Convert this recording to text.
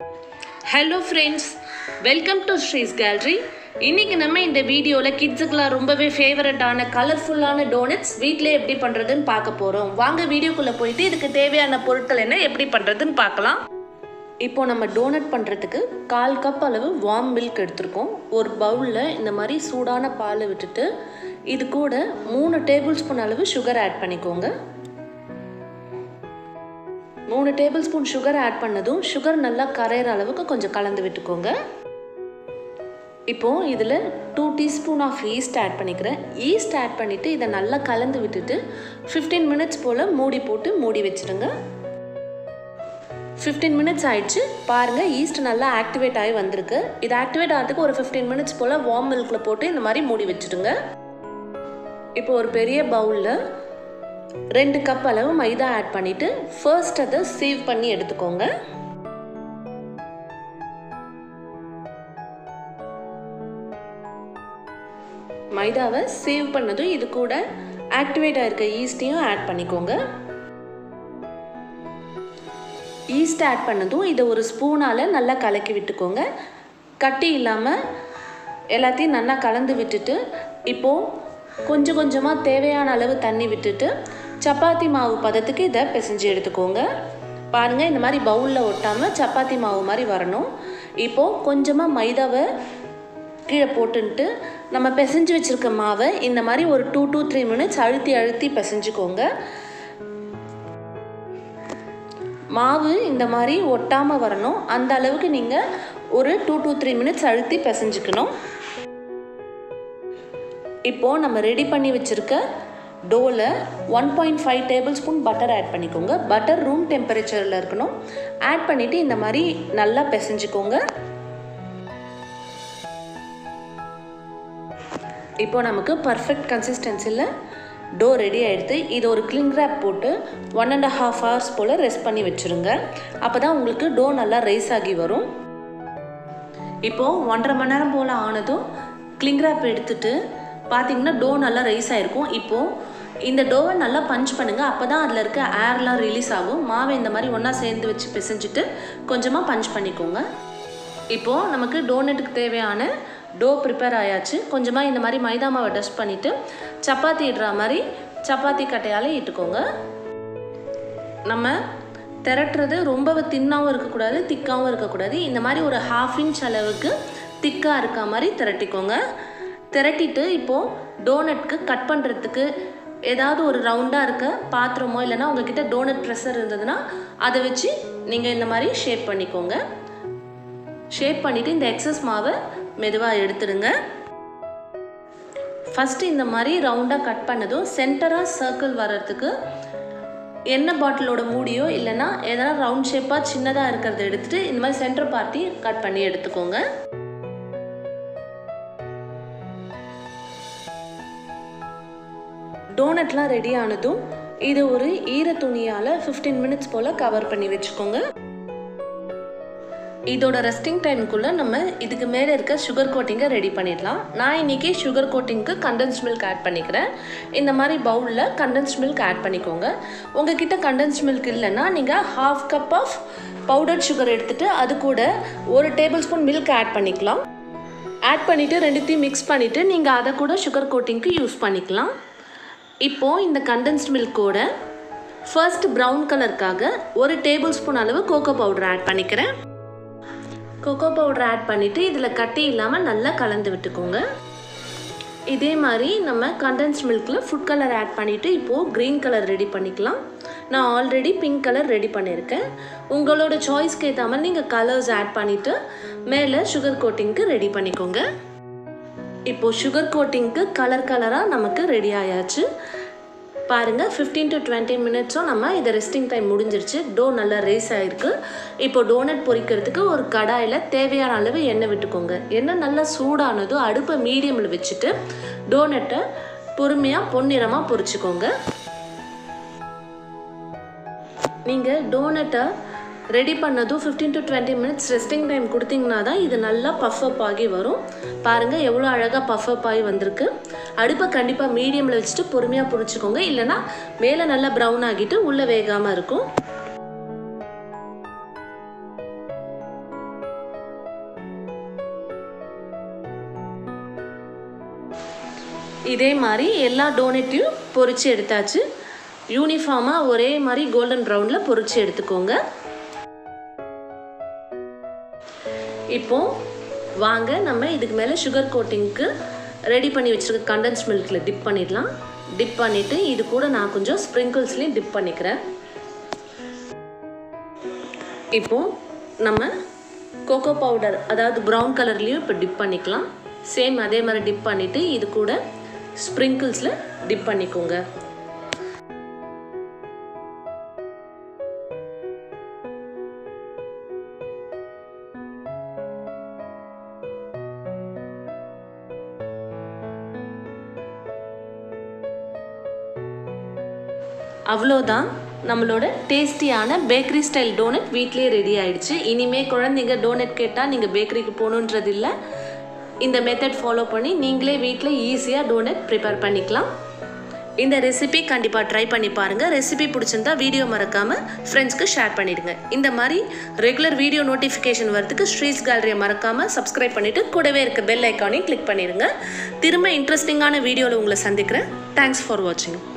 hello friends welcome to Sri's gallery இன்னைக்கு நம்ம இந்த வீடியோவில் கிட்ஸுக்கெலாம் ரொம்பவே ஃபேவரட்டான கலர்ஃபுல்லான டோனட்ஸ் வீட்டிலே எப்படி பண்ணுறதுன்னு பார்க்க போகிறோம் வாங்க வீடியோக்குள்ளே போயிட்டு இதுக்கு தேவையான பொருட்கள் என்ன எப்படி பண்ணுறதுன்னு பார்க்கலாம் இப்போ நம்ம டோனட் பண்ணுறதுக்கு கால் கப் அளவு வார்ம் மில்க் எடுத்திருக்கோம் ஒரு பவுலில் இந்த மாதிரி சூடான பாலை விட்டுட்டு இது கூட மூணு டேபிள் ஸ்பூன் அளவு சுகர் ஆட் பண்ணிக்கோங்க மூணு டேபிள் ஸ்பூன் சுகர் ஆட் பண்ணதும் சுகர் நல்லா கரையிற அளவுக்கு கொஞ்சம் கலந்து விட்டுக்கோங்க இப்போது இதில் two teaspoon of yeast add பண்ணிக்கிறேன் ஈஸ்ட் ஆட் பண்ணிவிட்டு இதை நல்லா கலந்து விட்டுட்டு ஃபிஃப்டீன் மினிட்ஸ் போல் மூடி போட்டு மூடி வச்சுருங்க ஃபிஃப்டீன் மினிட்ஸ் ஆயிடுச்சு பாருங்கள் ஈஸ்ட் நல்லா ஆக்டிவேட் ஆகி வந்திருக்கு இது ஆக்டிவேட் ஆகிறதுக்கு ஒரு ஃபிஃப்டீன் மினிட்ஸ் போல் வார்ம் மில்கில் போட்டு இந்த மாதிரி மூடி வச்சுடுங்க இப்போ ஒரு பெரிய பவுலில் ரெண்டு கப் அளவு மைதா ஆட் பண்ணிவிட்டு ஃபர்ஸ்ட் அதை சீவ் பண்ணி எடுத்துக்கோங்க மைதாவை சேவ் பண்ணதும் இது கூட ஆக்டிவேட் ஆயிருக்க ஈஸ்டையும் ஆட் பண்ணிக்கோங்க ஈஸ்ட் ஆட் பண்ணதும் இதை ஒரு ஸ்பூனால் நல்லா கலக்கி விட்டுக்கோங்க கட்டி இல்லாமல் எல்லாத்தையும் நல்லா கலந்து விட்டுட்டு இப்போது கொஞ்சம் கொஞ்சமாக தேவையான அளவு தண்ணி விட்டுட்டு சப்பாத்தி மாவு பதத்துக்கு இதை பிசைஞ்சு எடுத்துக்கோங்க பாருங்கள் இந்த மாதிரி பவுலில் ஒட்டாமல் சப்பாத்தி மாவு மாதிரி வரணும் இப்போது கொஞ்சமாக மைதாவை கீழே போட்டுன்ட்டு நம்ம பிசைஞ்சு வச்சுருக்க மாவை இந்த மாதிரி ஒரு டூ டூ த்ரீ மினிட்ஸ் அழுத்தி அழுத்தி பிசைஞ்சுக்கோங்க மாவு இந்த மாதிரி ஒட்டாமல் வரணும் அந்த அளவுக்கு நீங்கள் ஒரு டூ டூ த்ரீ மினிட்ஸ் அழுத்தி பிசைஞ்சுக்கணும் இப்போது நம்ம ரெடி பண்ணி வச்சுருக்க டோவில் one point five tablespoon butter add பண்ணிக்கோங்க பட்டர் ரூம் டெம்பரேச்சரில் இருக்கணும் ஆட் பண்ணிவிட்டு இந்த மாதிரி நல்லா பிசைஞ்சுக்கோங்க இப்போ நமக்கு பர்ஃபெக்ட் கன்சிஸ்டன்சியில் டோ ரெடி ஆகிடுது இது ஒரு கிளிங் ரேப் போட்டு ஒன் அண்ட் ஹாஃப் ஹவர்ஸ் போல் ரெஸ்ட் பண்ணி வச்சுருங்க அப்போ தான் உங்களுக்கு டோ நல்லா ரைஸ் ஆகி வரும் இப்போது ஒன்றரை மணி நேரம் போல் ஆனதும் கிளிங் ரேப் எடுத்துட்டு பார்த்தீங்கன்னா டோ நல்லா ரைஸ் ஆகிருக்கும் இப்போது இந்த டோவை நல்லா பஞ்ச் பண்ணுங்கள் அப்போ தான் அதில் இருக்க ஏர்லாம் ரிலீஸ் ஆகும் மாவை இந்த மாதிரி ஒன்றா சேர்ந்து வச்சு பிசைஞ்சிட்டு கொஞ்சமாக பஞ்ச் பண்ணிக்கோங்க இப்போது நமக்கு டோனட்டுக்கு தேவையான டோ ப்ரிப்பேர் ஆயாச்சு கொஞ்சமாக இந்த மாதிரி மைதா மாவை டஸ்ட் பண்ணிவிட்டு சப்பாத்தி இடுற மாதிரி சப்பாத்தி கட்டையால் இட்டுக்கோங்க நம்ம திரட்டுறது ரொம்ப தின்னாகவும் இருக்கக்கூடாது திக்காகவும் இருக்கக்கூடாது இந்த மாதிரி ஒரு ஹாஃப் இன்ச் அளவுக்கு திக்காக இருக்க மாதிரி திரட்டிக்கோங்க திரட்டிட்டு இப்போது டோனட்க்கு கட் பண்ணுறதுக்கு ஏதாவது ஒரு ரவுண்டாக இருக்க பாத்திரமோ இல்லைனா உங்ககிட்ட டோனட் ப்ரெஷர் இருந்ததுன்னா அதை வச்சு நீங்கள் இந்த மாதிரி ஷேப் பண்ணிக்கோங்க ஷேப் பண்ணிவிட்டு இந்த எக்ஸஸ் மாவை மெதுவாக எடுத்துடுங்க ஃபஸ்ட்டு இந்த மாதிரி ரவுண்டாக கட் பண்ணதும் சென்டராக சர்க்கிள் வர்றதுக்கு எண்ணெய் பாட்டிலோட மூடியோ இல்லைனா எதனா ரவுண்ட் ஷேப்பாக சின்னதாக இருக்கிறத எடுத்துகிட்டு இந்த மாதிரி சென்டர் பார்ட்டி கட் பண்ணி எடுத்துக்கோங்க டோனட்லாம் ரெடி ஆனதும் இது ஒரு ஈர துணியால் ஃபிஃப்டீன் மினிட்ஸ் போல் கவர் பண்ணி வச்சுக்கோங்க இதோட ரெஸ்டிங் டைமுக்குள்ளே நம்ம இதுக்கு மேலே இருக்க சுகர் கோட்டிங்கை ரெடி பண்ணிடலாம் நான் இன்றைக்கி சுகர் கோட்டிங்க்கு கண்டென்ஸ் மில்க் ஆட் பண்ணிக்கிறேன் இந்த மாதிரி பவுலில் கண்டென்ஸ் மில்க் ஆட் பண்ணிக்கோங்க உங்ககிட்ட கண்டென்ஸ் மில்க் இல்லைன்னா நீங்கள் half cup of powder sugar எடுத்துகிட்டு அது கூட ஒரு டேபிள் ஸ்பூன் மில்க் ஆட் பண்ணிக்கலாம் ஆட் பண்ணிவிட்டு ரெண்டுத்தையும் மிக்ஸ் பண்ணிவிட்டு நீங்கள் அதை கூட சுகர் கோட்டிங்க்கு யூஸ் பண்ணிக்கலாம் இப்போது இந்த கண்டென்ஸ்ட் மில்கோட ஃபர்ஸ்ட் ப்ரௌன் கலருக்காக ஒரு டேபிள் ஸ்பூன் அளவு கோகோ பவுடர் ஆட் பண்ணிக்கிறேன் கொக்கோ பவுடர் ஆட் பண்ணிவிட்டு இதில் கட்டி இல்லாமல் நல்லா கலந்து விட்டுக்கோங்க இதே மாதிரி நம்ம கண்டென்ஸ் மில்கில் ஃபுட் கலர் ஆட் பண்ணிவிட்டு இப்போது க்ரீன் கலர் ரெடி பண்ணிக்கலாம் நான் ஆல்ரெடி பிங்க் கலர் ரெடி பண்ணியிருக்கேன் உங்களோட சாய்ஸ்க்கு ஏற்ற மாதிரி நீங்கள் கலர்ஸ் ஆட் பண்ணிவிட்டு மேலே சுகர் கோட்டிங்க்கு ரெடி பண்ணிக்கோங்க இப்போது சுகர் கோட்டிங்க்கு கலர் கலராக நமக்கு ரெடி ஆயாச்சு பாருங்கள் ஃபிஃப்டீன் டு டுவெண்ட்டி மினிட்ஸும் நம்ம இதை ரெஸ்டிங் டைம் முடிஞ்சிருச்சு டோ நல்லா ரேஸ் ஆகிருக்கு இப்போ டோனட் பொரிக்கிறதுக்கு ஒரு கடாயில் தேவையான அளவு எண்ணெய் விட்டுக்கோங்க எண்ணெய் நல்லா சூடானதும் அடுப்பை மீடியமில் வச்சுட்டு டோனட்டை பொறுமையாக பொன்னிறமாக பொரிச்சுக்கோங்க நீங்கள் டோனட்டை ரெடி பண்ணதும் fifteen to twenty minutes resting time கொடுத்தீங்கன்னா தான் இது நல்லா பஃப்அப் ஆகி வரும் பாருங்கள் எவ்வளோ அழகாக பஃப்அப் ஆகி வந்திருக்கு அடுப்பை கண்டிப்பாக மீடியமில் வச்சுட்டு பொறுமையாக பொரிச்சுக்கோங்க இல்லைனா மேலே நல்லா ப்ரௌன் ஆகிட்டு உள்ளே வேகாமல் இருக்கும் இதே மாதிரி எல்லா டோனட்டையும் பொரித்து எடுத்தாச்சு யூனிஃபார்மாக ஒரே மாதிரி கோல்டன் ப்ரௌனில் பொரித்து எடுத்துக்கோங்க இப்போ வாங்க நம்ம இதுக்கு மேலே சுகர் கோட்டிங்க்கு ரெடி பண்ணி வச்சுருக்க கண்டன்ஸ் மில்கில் டிப் பண்ணிடலாம் டிப் பண்ணிவிட்டு இது கூட நான் கொஞ்சம் ஸ்ப்ரிங்கிள்ஸ்லேயும் டிப் பண்ணிக்கிறேன் இப்போது நம்ம கோகோ பவுடர் அதாவது ப்ரௌன் கலர்லேயும் இப்போ டிப் பண்ணிக்கலாம் சேம் அதே மாதிரி டிப் பண்ணிவிட்டு இது கூட ஸ்ப்ரிங்கிள்ஸில் டிப் பண்ணிக்கோங்க அவ்வளோதான் நம்மளோட டேஸ்டியான பேக்கரி ஸ்டைல் டோனட் வீட்லேயே ரெடி ஆயிடுச்சு இனிமே குழந்தைங்க டோனட் கேட்டால் நீங்கள் பேக்கரிக்கு போகணுன்றது இல்லை இந்த மெத்தட் ஃபாலோ பண்ணி நீங்களே வீட்டில் ஈஸியாக டோனட் ப்ரிப்பேர் பண்ணிக்கலாம் இந்த ரெசிபி கண்டிப்பாக ட்ரை பண்ணி பாருங்கள் ரெசிபி பிடிச்சிருந்தா வீடியோ மறக்காமல் ஃப்ரெண்ட்ஸ்க்கு ஷேர் பண்ணிவிடுங்க இந்த மாதிரி ரெகுலர் வீடியோ நோட்டிஃபிகேஷன் வரதுக்கு ஸ்ட்ரீட்ஸ் கேலரியை மறக்காமல் சப்ஸ்கிரைப் பண்ணிவிட்டு கூடவே இருக்க பெல் ஐக்கானையும் கிளிக் பண்ணிடுங்க திரும்ப இன்ட்ரெஸ்டிங்கான வீடியோவில் உங்களை சந்திக்கிறேன் தேங்க்ஸ் ஃபார் வாட்சிங்